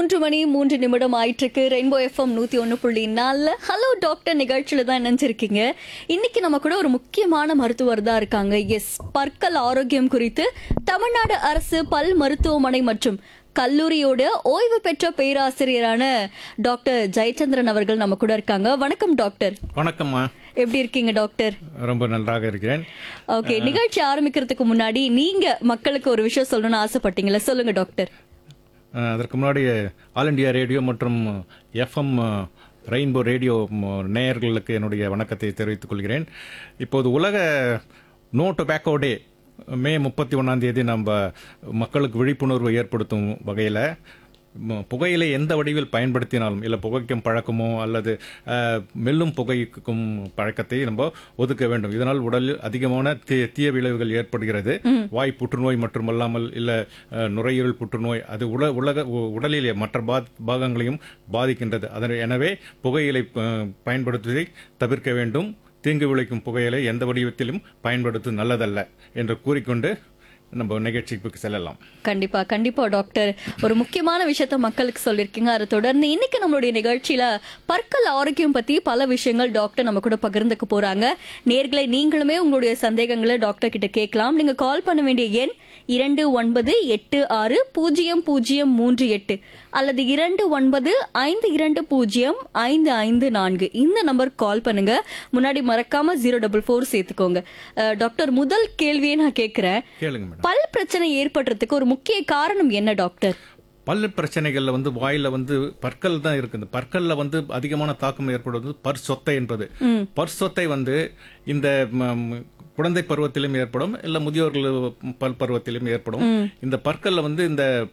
மூன்று மணி மூன்று நிமிடம் ஆயிட்டிருக்கு ரெயின்போ எஃப்எம் நூத்தி ஒன்று புள்ளி நாலுல ஹலோ டாக்டர் நிகழ்ச்சியில தான் நினைச்சிருக்கீங்க இன்னைக்கு நம்ம கூட ஒரு முக்கியமான மருத்துவர் தான் இருக்காங்க எஸ் பற்கள் ஆரோக்கியம் குறித்து தமிழ்நாடு அரசு பல் மருத்துவமனை மற்றும் கல்லூரியோட ஓய்வு பெற்ற பேராசிரியரான டாக்டர் ஜெயச்சந்திரன் அவர்கள் நம்ம கூட இருக்காங்க வணக்கம் டாக்டர் வணக்கம்மா எப்படி இருக்கீங்க டாக்டர் ரொம்ப நன்றாக இருக்கிறேன் ஓகே நிகழ்ச்சி ஆரம்பிக்கிறதுக்கு முன்னாடி நீங்க மக்களுக்கு ஒரு விஷயம் சொல்லணும்னு ஆசைப்பட்டீங்களா சொல்லுங்க டாக்டர் அஹ், அதற்கு முன்னாடி ஆல் இண்டியா ரேடியோ மற்றும் எஃப்எம் ரெயின்போ ரேடியோ ம், நேயர்களுக்கு என்னுடைய வணக்கத்தை தெரிவித்துக் கொள்கிறேன் இப்போது உலக நோ டொபாக்கோ டே மே முப்பத்தி ஒன்றாம் தேதி நம்ம மக்களுக்கு விழிப்புணர்வு ஏற்படுத்தும் வகையில் ம- புகையிலை எந்த வடிவில் பயன்படுத்தினாலும் இல்லை புகைக்கும் பழக்கமோ அல்லது அஹ், மெல்லும் புகைக்கும் பழக்கத்தை நம்ம ஒதுக்க வேண்டும் இதனால் உடலில் அதிகமான தீ- தீய விளைவுகள் ஏற்படுகிறது வாய் புற்றுநோய் மட்டுமல்லாமல் இல்லை அஹ், நுரையீரல் புற்றுநோய் அது உல உலக உ- உடலிலே மற்ற பா- பாகங்களையும் பாதிக்கின்றது அதனை எனவே புகையிலை அஹ், பயன்படுத்துவதை தவிர்க்க வேண்டும் தீங்கு விளைக்கும் புகையிலை எந்த வடிவத்திலும் பயன்படுத்துவது நல்லதல்ல என்று கூறிக்கொண்டு நம்ம நிகழ்ச்சிக்கு செல்லலாம் கண்டிப்பா கண்டிப்பா டாக்டர் ஒரு முக்கியமான விஷயத்த மக்களுக்கு சொல்லிருக்கீங்க அதை தொடர்ந்து இன்னைக்கு நம்மளுடைய நிகழ்ச்சியில பற்கள் ஆரோக்கியம் பத்தி பல விஷயங்கள் டாக்டர் நம்ம கூட பகிர்ந்துக்க போறாங்க நேர்களை நீங்களுமே உங்களுடைய சந்தேகங்களை டாக்டர் கிட்ட கேட்கலாம் நீங்க கால் பண்ண வேண்டிய எண் இரண்டு ஒன்பது எட்டு ஆறு பூஜ்ஜியம் பூஜ்ஜியம் மூன்று எட்டு அல்லது இரண்டு ஒன்பது ஐந்து இரண்டு பூஜ்ஜியம் ஐந்து ஐந்து நான்கு இந்த நம்பர் கால் பண்ணுங்க முன்னாடி மறக்காம ஜீரோ டபுள் ஃபோர் சேர்த்துக்கோங்க அஹ், டாக்டர் முதல் கேள்வியை நான் கேட்கிறேன் கேளுங்க மேடம் பல் பிரச்சனை ஏற்படுறதுக்கு ஒரு முக்கிய காரணம் என்ன டாக்டர் பல்லு பிரச்சனைகள்ல வந்து வாயில வந்து பற்கள் தான் இருக்குது பற்கள்ல வந்து அதிகமான தாக்கம் ஏற்படுவது பற் சொத்தை என்பது பற் சொத்தை வந்து இந்த ம், குழந்தை பருவத்திலும் ஏற்படும் இல்ல முதியோர்கள் பல் பருவத்திலும் ஏற்படும் இந்த பற்கள்ல வந்து இந்த